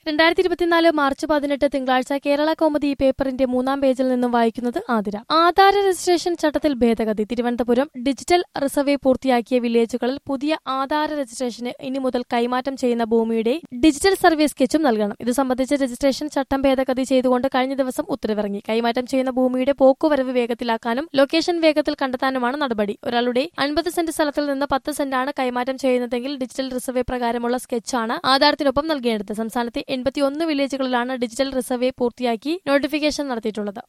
രണ്ടായിരത്തി ഇരുപത്തിനാല് മാർച്ച് പതിനെട്ട് തിങ്കളാഴ്ച കേരള കൗമുദി ഈ പേപ്പറിന്റെ മൂന്നാം പേജിൽ നിന്നും വായിക്കുന്നത് ആതിര ആധാര രജിസ്ട്രേഷൻ ചട്ടത്തിൽ ഭേദഗതി തിരുവനന്തപുരം ഡിജിറ്റൽ റിസർവേ പൂർത്തിയാക്കിയ വില്ലേജുകളിൽ പുതിയ ആധാര രജിസ്ട്രേഷന് ഇനി മുതൽ കൈമാറ്റം ചെയ്യുന്ന ഭൂമിയുടെ ഡിജിറ്റൽ സർവേ സ്കെച്ചും നൽകണം ഇത് സംബന്ധിച്ച് രജിസ്ട്രേഷൻ ചട്ടം ഭേദഗതി ചെയ്തുകൊണ്ട് കഴിഞ്ഞ ദിവസം ഉത്തരവിറങ്ങി കൈമാറ്റം ചെയ്യുന്ന ഭൂമിയുടെ പോക്കുവരവ് വേഗത്തിലാക്കാനും ലൊക്കേഷൻ വേഗത്തിൽ കണ്ടെത്താനുമാണ് നടപടി ഒരാളുടെ അൻപത് സെന്റ് സ്ഥലത്തിൽ നിന്ന് പത്ത് സെന്റാണ് കൈമാറ്റം ചെയ്യുന്നതെങ്കിൽ ഡിജിറ്റൽ റിസർവേ പ്രകാരമുള്ള സ്കെച്ചാണ് ആധാരത്തിനൊപ്പം നൽകേണ്ടത് സംസ്ഥാനത്തെ എൺപത്തിയൊന്ന് വില്ലേജുകളിലാണ് ഡിജിറ്റൽ റിസർവേ പൂർത്തിയാക്കി നോട്ടിഫിക്കേഷൻ നടത്തിയിട്ടുള്ളത്